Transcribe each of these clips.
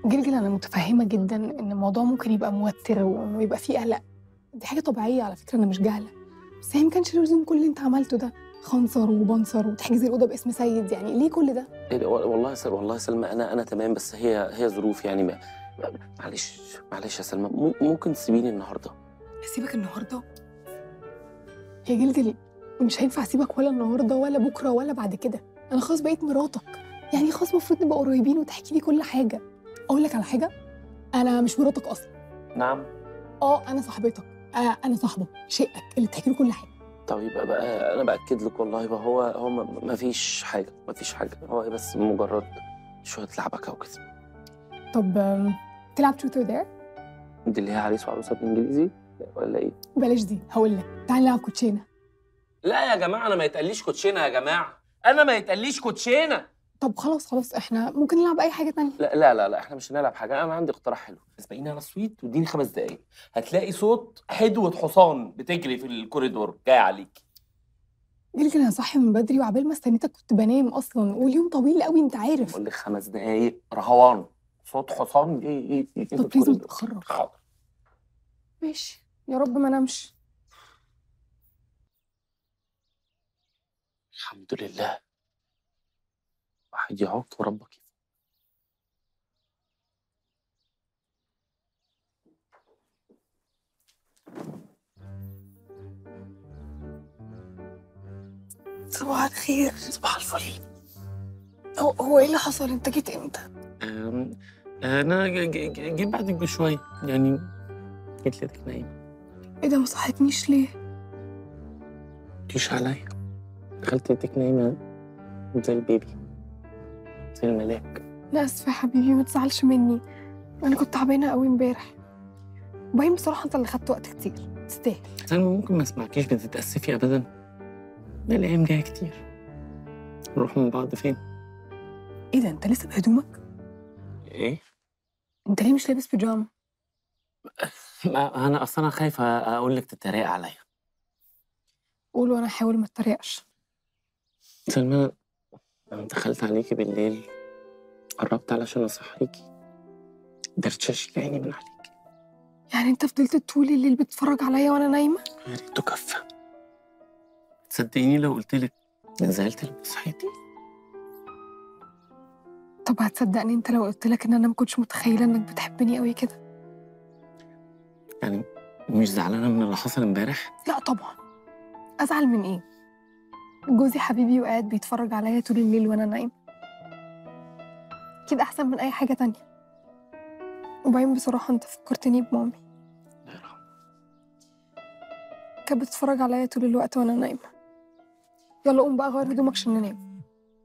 جلجل انا متفهمه جدا ان الموضوع ممكن يبقى موتر وانه يبقى فيه قلق دي حاجه طبيعيه على فكره انا مش جاهله بس هي ما كانش لازم كل اللي انت عملته ده خنصر وبنصر وتحجزي الاوضه باسم سيد يعني ليه كل ده إيه ده؟ والله يا سلمى والله يا سلمى انا انا تمام بس هي هي ظروف يعني ما معلش معلش يا سلمى مم- ممكن تسيبيني النهارده اسيبك النهارده يا جلجل مش هينفع اسيبك ولا النهارده ولا بكره ولا بعد كده انا خلاص بقيت مراتك يعني خلاص المفروض نبقى قريبين وتحكي لي كل حاجه اقول لك على حاجه انا مش مراتك اصلا نعم اه انا صاحبتك آه انا صاحبك شقك اللي بتحكي له كل حاجه طيب بقى انا باكد لك والله بقى هو هو ما فيش حاجه ما فيش حاجه هو بس مجرد شويه لعبكه وكده طب آم، تلعب تروث اور دير دي اللي هي عريس وعروسه بالانجليزي ولا ايه بلاش دي هقول لك تعالى نلعب كوتشينه لا يا جماعه انا ما يتقاليش كوتشينه يا جماعه انا ما يتقاليش كوتشينه طب خلاص خلاص احنا ممكن نلعب اي حاجه تانية لا لا لا, لا احنا مش هنلعب حاجه انا عندي اقتراح حلو اسبقيني على السويت واديني خمس دقايق هتلاقي صوت حدوه حصان بتجري في الكوريدور جاي عليك جلجل انا صاحي من بدري وعبال ما استنيتك كنت بنام اصلا واليوم طويل قوي انت عارف بقول لك خمس دقايق رهوان صوت حصان ايه ايه ايه طب بليز ما تتخرج حاضر ماشي يا رب ما نمش الحمد لله واحد يعوق وربك يفوق صباح الخير صباح الفل هو, هو ايه اللي حصل انت جيت امتى أم، انا ج- ج- ج- جيت بعدك بشويه يعني جيت لقيتك نايم ايه ده ما صحتنيش ليه متجيش عليا دخلت لقيتك نايمه زي البيبي زي الملاك لا اسفه يا حبيبي ما تزعلش مني انا كنت تعبانه قوي امبارح وبعدين بصراحه انت اللي خدت وقت كتير تستاهل سلمى ممكن ما اسمعكيش بتتأسفي ابدا ده الايام جايه كتير نروح من بعض فين ايه ده انت لسه بهدومك ايه انت ليه مش لابس بيجاما ما انا اصلا خايفه اقول لك تتريق عليا قول وانا احاول ما اتريقش سلمى لما دخلت عليكي بالليل قربت علشان اصحيكي درتشش عيني من عليكي يعني انت فضلت طول الليل بتتفرج عليا وانا نايمه يا ريته كفى تصدقيني لو قلت لك زعلت لما صحيتي طب هتصدقني انت لو قلت لك ان انا ما كنتش متخيله انك بتحبني قوي كده يعني مش زعلانه من اللي حصل امبارح لا طبعا ازعل من ايه جوزي حبيبي وقاعد بيتفرج عليا طول الليل وانا نايمه اكيد احسن من اي حاجه تانية وبعدين بصراحه انت فكرتني بمامي الله يرحمه كانت بتتفرج عليا طول الوقت وانا نايمه يلا قوم بقى غير هدومك عشان ننام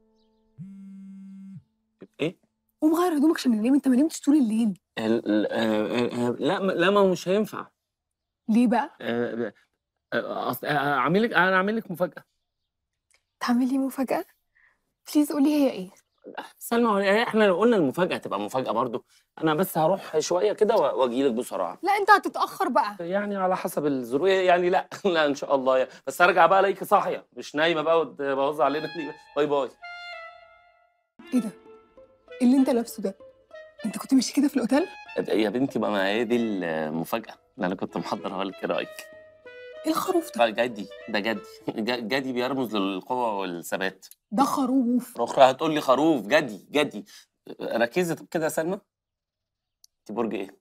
ايه قوم غير هدومك عشان ننام انت ما نمتش طول الليل ال- ال- آه، آه، لا ما- لا ما هو مش هينفع ليه بقى آه، آه، أصل- آه، اعمل لك انا اعمل لك مفاجاه تعمل لي مفاجاه بليز قولي هي ايه سلمى هو احنا لو قلنا المفاجاه تبقى مفاجاه برضو انا بس هروح شويه كده واجي لك بسرعه لا انت هتتاخر بقى يعني على حسب الظروف يعني لا لا ان شاء الله يعني. بس ارجع بقى الاقيكي صاحيه مش نايمه بقى وتبوظ علينا باي باي ايه ده إيه اللي انت لابسه ده انت كنت ماشي كده في الاوتيل يا بنتي بقى ما هي دي المفاجاه اللي انا كنت محضرها لك ايه رايك ايه الخروف ده بقى جدي ده جدي ج- جدي بيرمز للقوه والثبات ده خروف اخرى هتقول لي خروف جدي جدي ركزي طب كده يا سلمى انت برج ايه؟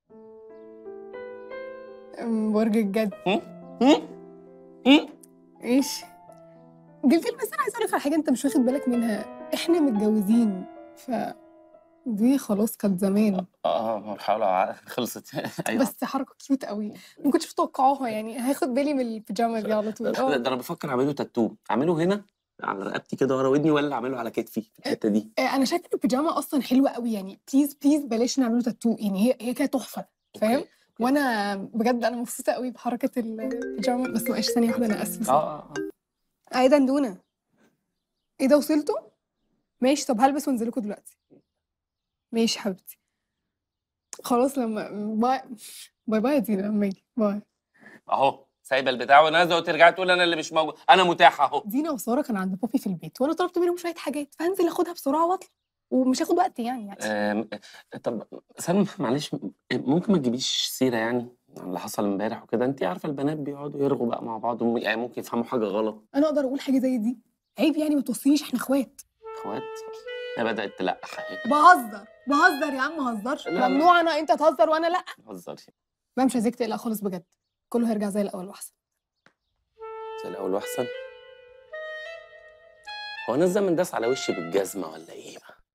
أم، برج الجد هم؟ هم؟ ايش جلجل بس انا عايزه اقول لك على حاجه انت مش واخد بالك منها احنا متجوزين ف دي خلاص كانت زمان اه مرحله خلصت ايوه بس حركه كيوت قوي ما كنتش متوقعاها يعني هاخد بالي من البيجامه دي على طول ده, اه ده انا بفكر اعمله تاتو اعمله هنا على رقبتي كده ورا ودني ولا اعمله على كتفي في الحته دي آه، انا شايفه البيجامه اصلا حلوه قوي يعني بليز بليز بلاش نعمله تاتو يعني هي هي كده تحفه فاهم أوكي. وانا بجد انا مبسوطه قوي بحركه البيجامه بس معلش ثانيه واحده انا اسفه اه اه اه ايه ده ندونه ايه ده وصلتوا ماشي طب هلبس وانزلكوا دلوقتي ماشي حبيبتي خلاص لما باي باي باي يا دينا لما اجي باي اهو سايبه البتاع ونازله وترجعي تقول انا اللي مش موجود انا متاح اهو دينا وساره كان عند بابي في البيت وانا طلبت منهم شويه حاجات فهنزل اخدها بسرعه واطلع ومش هاخد وقت يعني عادي. آم، طب سلمى معلش ممكن ما تجيبيش سيره يعني عن اللي حصل امبارح وكده انت عارفه البنات بيقعدوا يرغوا بقى مع بعض وم- يعني ممكن يفهموا حاجه غلط انا اقدر اقول حاجه زي دي عيب يعني ما توصينيش احنا اخوات اخوات هي بدات تلقح اهي بهزر بهزر يا عم ما هزرش لا، لا. ممنوع انا انت تهزر وانا لا بتهزري ما مش عايزاك تقلق خالص بجد كله هيرجع زي الاول واحسن زي الاول واحسن هو انا الزمن داس على وشي بالجزمه ولا ايه بقى